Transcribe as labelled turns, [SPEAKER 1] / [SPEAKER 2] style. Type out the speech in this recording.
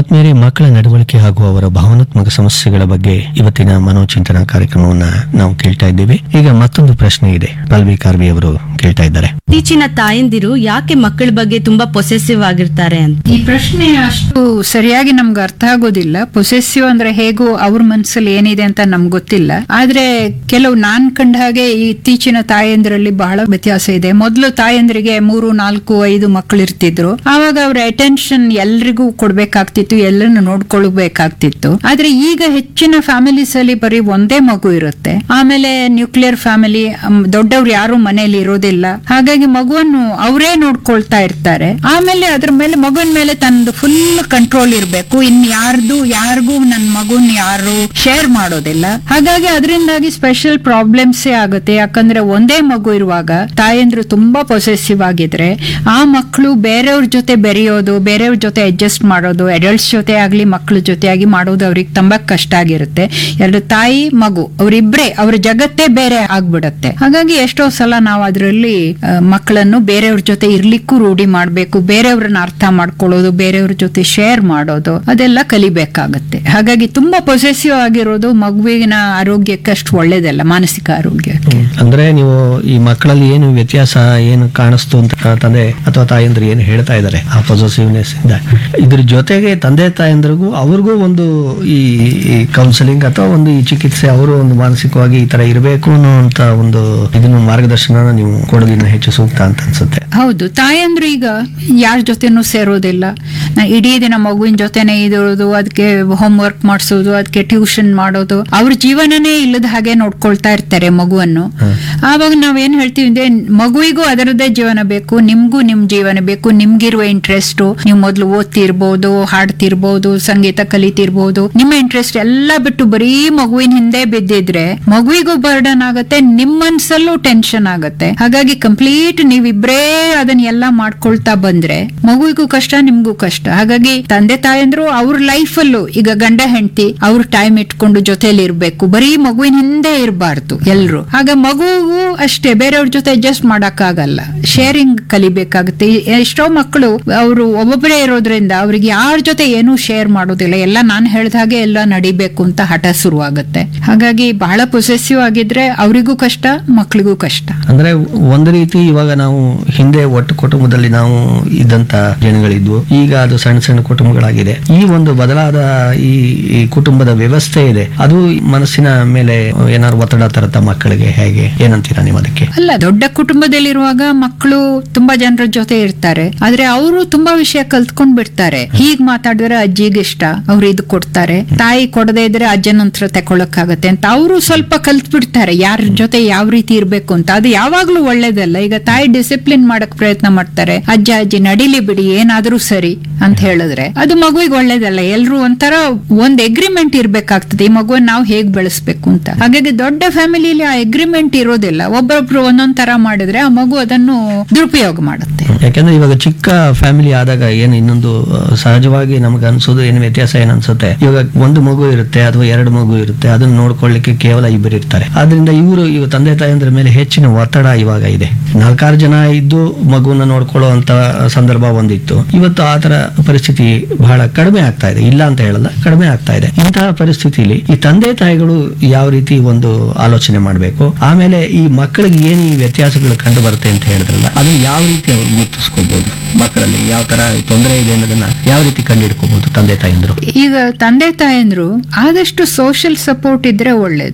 [SPEAKER 1] ಆದ್ಮೇಲೆ ಮಕ್ಕಳ ನಡವಳಿಕೆ ಹಾಗೂ ಅವರ ಭಾವನಾತ್ಮಕ ಸಮಸ್ಯೆಗಳ ಬಗ್ಗೆ ಇವತ್ತಿನ ಮನೋಚಿಂತನ ಕಾರ್ಯಕ್ರಮವನ್ನ ನಾವು ಕೇಳ್ತಾ ಇದ್ದೇವೆ ಈಗ ಮತ್ತೊಂದು ಪ್ರಶ್ನೆ ಇದೆ ಪಲ್ವಿ ಕಾರ್ವಿ ಅವರು ಕೇಳ್ತಾ ಇದ್ದಾರೆ
[SPEAKER 2] ಇತ್ತೀಚಿನ ತಾಯಂದಿರು ಯಾಕೆ ಮಕ್ಕಳ ಬಗ್ಗೆ ತುಂಬಾ ಪೊಸೆಸಿವ್ ಆಗಿರ್ತಾರೆ ಅಂತ
[SPEAKER 3] ಈ ಪ್ರಶ್ನೆ ಅಷ್ಟು ಸರಿಯಾಗಿ ನಮ್ಗೆ ಅರ್ಥ ಆಗೋದಿಲ್ಲ ಪೊಸೆಸಿವ್ ಅಂದ್ರೆ ಹೇಗೂ ಅವ್ರ ಮನ್ಸಲ್ಲಿ ಏನಿದೆ ಅಂತ ನಮ್ಗೆ ಗೊತ್ತಿಲ್ಲ ಆದ್ರೆ ಕೆಲವು ನಾನ್ ಕಂಡ ಹಾಗೆ ಈ ಇತ್ತೀಚಿನ ತಾಯಂದ್ರಲ್ಲಿ ಬಹಳ ವ್ಯತ್ಯಾಸ ಇದೆ ಮೊದಲು ತಾಯಂದ್ರಿಗೆ ಮೂರು ನಾಲ್ಕು ಐದು ಮಕ್ಕಳು ಇರ್ತಿದ್ರು ಆವಾಗ ಅವ್ರ ಅಟೆನ್ಷನ್ ಎಲ್ರಿಗೂ ಕೊಡ್ಬೇಕಾಗ್ತಿತ್ತು ಎಲ್ಲರನ್ನು ನೋಡ್ಕೊಳ್ಬೇಕಾಗ್ತಿತ್ತು ಆದ್ರೆ ಈಗ ಹೆಚ್ಚಿನ ಫ್ಯಾಮಿಲೀಸ್ ಅಲ್ಲಿ ಬರೀ ಒಂದೇ ಮಗು ಇರುತ್ತೆ ಆಮೇಲೆ ನ್ಯೂಕ್ಲಿಯರ್ ಫ್ಯಾಮಿಲಿ ದೊಡ್ಡವ್ರು ಯಾರು ಮನೆಯಲ್ಲಿ ಇರೋದಿಲ್ಲ ಹಾಗಾಗಿ ಮಗುವನ್ನು ಅವರೇ ನೋಡ್ಕೊಳ್ತಾ ಇರ್ತಾರೆ ಆಮೇಲೆ ಅದ್ರ ಮೇಲೆ ಮಗುವಿನ ಮೇಲೆ ತನ್ನದು ಫುಲ್ ಕಂಟ್ರೋಲ್ ಇರಬೇಕು ಇನ್ ಯಾರ್ದು ಯಾರಿಗೂ ನನ್ನ ಮಗುನ್ ಯಾರು ಶೇರ್ ಮಾಡೋದಿಲ್ಲ ಹಾಗಾಗಿ ಅದರಿಂದಾಗಿ ಸ್ಪೆಷಲ್ ಪ್ರಾಬ್ಲಮ್ಸ್ ಆಗುತ್ತೆ ಯಾಕಂದ್ರೆ ಒಂದೇ ಮಗು ಇರುವಾಗ ತಾಯಂದ್ರು ತುಂಬಾ ಪೊಸೆಸಿವ್ ಆಗಿದ್ರೆ ಆ ಮಕ್ಕಳು ಬೇರೆಯವ್ರ ಜೊತೆ ಬೆರೆಯೋದು ಬೇರೆಯವ್ರ ಜೊತೆ ಅಡ್ಜಸ್ಟ್ ಮಾಡೋದು ಅಡಲ್ಟ್ಸ್ ಜೊತೆ ಆಗ್ಲಿ ಮಕ್ಕಳ ಜೊತೆ ಆಗಿ ಮಾಡೋದು ಅವ್ರಿಗೆ ತುಂಬಾ ಕಷ್ಟ ಆಗಿರುತ್ತೆ ಎರಡು ತಾಯಿ ಮಗು ಅವರಿಬ್ರೇ ಅವ್ರ ಜಗತ್ತೇ ಬೇರೆ ಆಗ್ಬಿಡತ್ತೆ ಹಾಗಾಗಿ ಎಷ್ಟೋ ಸಲ ನಾವು ಅದರಲ್ಲಿ ಮಕ್ಕಳನ್ನು ಬೇರೆಯವ್ರ ಜೊತೆ ಇರ್ಲಿಕ್ಕೂ ರೂಢಿ ಮಾಡ್ಬೇಕು ಬೇರೆಯವ್ರನ್ನ ಅರ್ಥ ಮಾಡ್ಕೊಳ್ಳೋದು ಬೇರೆಯವ್ರ ಜೊತೆ ಶೇರ್ ಮಾಡೋದು ಅದೆಲ್ಲ ಕಲಿಬೇಕಾಗತ್ತೆ ಹಾಗಾಗಿ ತುಂಬಾ ಪೊಸೆಸಿವ್ ಆಗಿರೋದು ಮಗುವಿನ ಆರೋಗ್ಯಕ್ಕೆ ಅಷ್ಟು ಒಳ್ಳೇದಲ್ಲ ಮಾನಸಿಕ ಆರೋಗ್ಯಕ್ಕೆ
[SPEAKER 1] ಅಂದ್ರೆ ನೀವು ಈ ಮಕ್ಕಳಲ್ಲಿ ಏನು ವ್ಯತ್ಯಾಸ ಏನು ಕಾಣಿಸ್ತು ಅಂತ ತಂದೆ ಅಥವಾ ತಾಯಂದ್ರು ಏನು ಹೇಳ್ತಾ ಇದ್ದಾರೆ ಆ ಪಾಸಿಟಿವ್ನೆಸ್ ಇಂದ ಇದ್ರ ಜೊತೆಗೆ ತಂದೆ ತಾಯಂದ್ರಿಗೂ ಅವ್ರಿಗೂ ಒಂದು ಈ ಕೌನ್ಸಿಲಿಂಗ್ ಅಥವಾ ಒಂದು ಈ ಚಿಕಿತ್ಸೆ ಅವರು ಒಂದು ಮಾನಸಿಕವಾಗಿ ಈ ತರ ಇರಬೇಕು ಅನ್ನುವಂತ ಒಂದು ಇದನ್ನು ಮಾರ್ಗದರ್ಶನ ನೀವು ಕೊಡೋದಿನ್ನ ಹೆಚ್ಚು ಸೂಕ್ತ ಅಂತ ಅನ್ಸುತ್ತೆ
[SPEAKER 3] ಹೌದು ತಾಯಂದ್ರು ಈಗ ಯಾರ ಜೊತೆನೂ ಸೇರೋದಿಲ್ಲ ನಾ ಇಡೀ ದಿನ ಮಗುವಿನ ಜೊತೆನೆ ಇರೋದು ಅದಕ್ಕೆ ಹೋಮ್ ವರ್ಕ್ ಮಾಡಿಸೋದು ಅದಕ್ಕೆ ಟ್ಯೂಷನ್ ಮಾಡೋದು ಅವ್ರ ಜೀವನನೇ ಇಲ್ಲದ ಹಾಗೆ ನೋಡ್ಕೊಳ್ತಾ ಇರ್ತಾರೆ ಮಗುವನ್ನು ಆವಾಗ ನಾವೇನ್ ಹೇಳ್ತೀವಿ ಅಂದ್ರೆ ಮಗುವಿಗೂ ಅದರದ್ದೇ ಜೀವನ ಬೇಕು ನಿಮ್ಗೂ ನಿಮ್ ಜೀವನ ಬೇಕು ನಿಮ್ಗಿರುವ ಇಂಟ್ರೆಸ್ಟ್ ನೀವು ಮೊದಲು ಓದ್ತಿರ್ಬೋದು ಹಾಡ್ತಿರ್ಬೋದು ಸಂಗೀತ ಕಲಿತಿರ್ಬೋದು ನಿಮ್ಮ ಇಂಟ್ರೆಸ್ಟ್ ಎಲ್ಲ ಬಿಟ್ಟು ಬರೀ ಮಗುವಿನ ಹಿಂದೆ ಬಿದ್ದಿದ್ರೆ ಮಗುವಿಗೂ ಬರ್ಡನ್ ಆಗತ್ತೆ ನಿಮ್ಮ ಮನ್ಸಲ್ಲೂ ಟೆನ್ಷನ್ ಆಗತ್ತೆ ಹಾಗಾಗಿ ಕಂಪ್ಲೀಟ್ ನೀವಿಬ್ರೇ ಅದನ್ನ ಎಲ್ಲ ಮಾಡ್ಕೊಳ್ತಾ ಬಂದ್ರೆ ಮಗುವಿಗೂ ಕಷ್ಟ ನಿಮ್ಗೂ ಕಷ್ಟ ಹಾಗಾಗಿ ತಂದೆ ತಾಯಂದ್ರು ಅವ್ರ ಲೈಫ್ ಅಲ್ಲೂ ಈಗ ಗಂಡ ಹೆಂಡತಿ ಅವ್ರ ಟೈಮ್ ಇಟ್ಕೊಂಡು ಜೊತೆಲಿ ಇರ್ಬೇಕು ಬರೀ ಮಗುವಿನ ಹಿಂದೆ ಇರಬಾರ್ದು ಎಲ್ರು ಆಗ ಮಗುಗೂ ಅಷ್ಟೇ ಬೇರೆಯವ್ರ ಜೊತೆ ಅಡ್ಜಸ್ಟ್ ಮಾಡಕ್ಕಾಗಲ್ಲ ಶೇರಿಂಗ್ ಕಲಿಬೇಕಾಗುತ್ತೆ ಈ- ಎಷ್ಟೋ ಮಕ್ಕಳು ಅವರು ಒಬ್ಬೊಬ್ಬರೇ ಇರೋದ್ರಿಂದ ಅವ್ರಿಗೆ ಯಾರ ಜೊತೆ ಏನೂ ಶೇರ್ ಮಾಡೋದಿಲ್ಲ ಎಲ್ಲ ನಾನು ಹೇಳ್ದ ಹಾಗೆ ಎಲ್ಲ ನಡಿಬೇಕು ಅಂತ ಹಠ ಶುರುವಾಗುತ್ತೆ ಹಾಗಾಗಿ ಬಹಳ ಪೊಸೆಸಿವ್ ಆಗಿದ್ರೆ ಅವರಿಗೂ ಕಷ್ಟ ಮಕ್ಕಳಿಗೂ ಕಷ್ಟ
[SPEAKER 1] ಅಂದ್ರೆ ಒಂದು ರೀತಿ ಇವಾಗ ನಾವು ಹಿಂದೆ ಒಟ್ಟು ಕುಟುಂಬದಲ್ಲಿ ನಾವು ಇದ್ದಂತ ಜನಗಳಿದ್ವು ಈಗ ಅದು ಸಣ್ಣ ಸಣ್ಣ ಕುಟುಂಬಗಳಾಗಿದೆ ಈ ಒಂದು ಬದಲಾದ ಈ ಈ ಕುಟುಂಬದ ವ್ಯವಸ್ಥೆ ಇದೆ ಅದು ಮನಸ್ಸಿನ ಮೇಲೆ ಏನಾದ್ರು ಒತ್ತಡ ತರತ್ತ ಮಕ್ಕಳಿಗೆ ಹೇಗೆ ಏನಂತೀರಾ ನೀವು ಅದಕ್ಕೆ
[SPEAKER 3] ಅಲ್ಲ ದೊಡ್ಡ ಕುಟುಂಬದಲ್ಲಿರುವಾಗ ಮಕ್ಕಳು ತುಂಬಾ ಜನರ ಜೊತೆ ಇರ್ತಾರೆ ಆದ್ರೆ ಅವರು ತುಂಬಾ ವಿಷಯ ಕಲ್ತ್ಕೊಂಡ್ ಬಿಡ್ತಾರೆ ಹೀಗ್ ಮಾತಾಡಿದ್ರೆ ಅಜ್ಜಿಗೆ ಇಷ್ಟ ಅವ್ರು ಇದು ಕೊಡ್ತಾರೆ ತಾಯಿ ಕೊಡದೇ ಇದ್ರೆ ಅಜ್ಜನ ಹತ್ರ ತಗೊಳಕ್ಕಾಗತ್ತೆ ಅಂತ ಅವರು ಸ್ವಲ್ಪ ಕಲ್ತ್ ಬಿಡ್ತಾರೆ ಯಾರ ಜೊತೆ ಯಾವ ರೀತಿ ಇರ್ಬೇಕು ಅಂತ ಅದು ಯಾವಾಗ್ಲೂ ಒಳ್ಳೇದಲ್ಲ ಈಗ ತಾಯಿ ಡಿಸಿಪ್ಲಿನ್ ಮಾಡಕ್ ಪ್ರಯತ್ನ ಮಾಡ್ತಾರೆ ಅಜ್ಜ ಅಜ್ಜಿ ನಡಿಲಿ ಬಿಡಿ ಏನಾದ್ರೂ ಸರಿ ಅಂತ ಹೇಳಿದ್ರೆ ಅದು ಮಗುವಿಗೆ ಒಳ್ಳೇದಲ್ಲ ಎಲ್ರು ಒಂಥರ ಒಂದ್ ಎಗ್ರಿಮೆಂಟ್ ಇರ್ಬೇಕಾಗ್ತದೆ ಈ ಮಗುವನ್ನ ನಾವು ಹೇಗ್ ಬೆಳೆಸ್ಬೇಕು ಅಂತ ಹಾಗಾಗಿ ದೊಡ್ಡ ಫ್ಯಾಮಿಲಿಲಿ ಆ ಎಗ್ರಿಮೆಂಟ್ ಇರೋದಿಲ್ಲ ಒಬ್ಬೊಬ್ರು ಒಂದೊಂದ್ ತರ ಮಾಡಿದ್ರೆ ಆ ಮಗು ಅದನ್ನು ದುರುಪಯೋಗ ಮಾಡುತ್ತೆ
[SPEAKER 1] ಯಾಕಂದ್ರೆ ಇವಾಗ ಚಿಕ್ಕ ಫ್ಯಾಮಿಲಿ ಆದಾಗ ಏನು ಇನ್ನೊಂದು ಆ, ಸಹಜವಾಗಿ ನಮ್ಗೆ ಅನ್ಸೋದು ಏನು ವ್ಯತ್ಯಾಸ ಏನ್ ಅನ್ಸುತ್ತೆ ಇವಾಗ ಒಂದು ಮಗು ಇರುತ್ತೆ ಅಥವಾ ಎರಡು ಮಗು ಇರುತ್ತೆ ಅದನ್ನ ನೋಡ್ಕೊಳ್ಳಿಕ್ಕೆ ಕೇವಲ ಇಬ್ಬರು ಇರ್ತಾರೆ ಆದ್ರಿಂದ ಇವರು ಇವ ತಂದೆ ತಾಯಂದ್ರ ಮೇಲೆ ಹೆಚ್ಚಿನ ಒತ್ತಡ ಇವಾಗ ಇದೆ ನಾಲ್ಕಾರು ಜನ ಇದ್ದು ಮಗುವನ್ನ ನೋಡ್ಕೊಳ್ಳೋ ಅಂತ ಸಂದರ್ಭ ಒಂದಿತ್ತು ಇವತ್ತು ಆ ತರ ಪರಿಸ್ಥಿತಿ ಬಹಳ ಕಡಿಮೆ ಆಗ್ತಾ ಇದೆ ಇಲ್ಲ ಅಂತ ಹೇಳಲ್ಲ ಕಡಿಮೆ ಆಗ್ತಾ ಇದೆ ಇಂತಹ ಪರಿಸ್ಥಿತಿಲಿ ಈ ತಂದೆ ತಾಯಿಗಳು ಯಾವ ರೀತಿ ಒಂದು ಆಲೋಚನೆ ಮಾಡಬೇಕು ಆಮೇಲೆ ಈ ಮಕ್ಕಳಿಗೆ ಏನು ಈ ವ್ಯತ್ಯಾಸಗಳು ಕಂಡು ಬರುತ್ತೆ ಅಂತ ಹೇಳಿದ್ರಲ್ಲ ಅದನ್ನ ಯಾವ ರೀತಿ ಅವ್ರು ಗುರುತಿಸ್ಕೋಬಹುದು ಮಕ್ಕಳಲ್ಲಿ ಯಾವ ತರ ತೊಂದರೆ ಇದೆ ಅನ್ನೋದನ್ನ ಯಾವ ರೀತಿ ಕಂಡುಹಿಡ್ಕೋಬಹುದು ತಂದೆ ತಾಯಂದ್ರು
[SPEAKER 3] ಈಗ ತಂದೆ ತಾಯಂದ್ರು ಆದಷ್ಟು ಸೋಷಿಯಲ್ ಸಪೋರ್ಟ್ ಇದ್ರೆ ಒಳ್ಳೇದು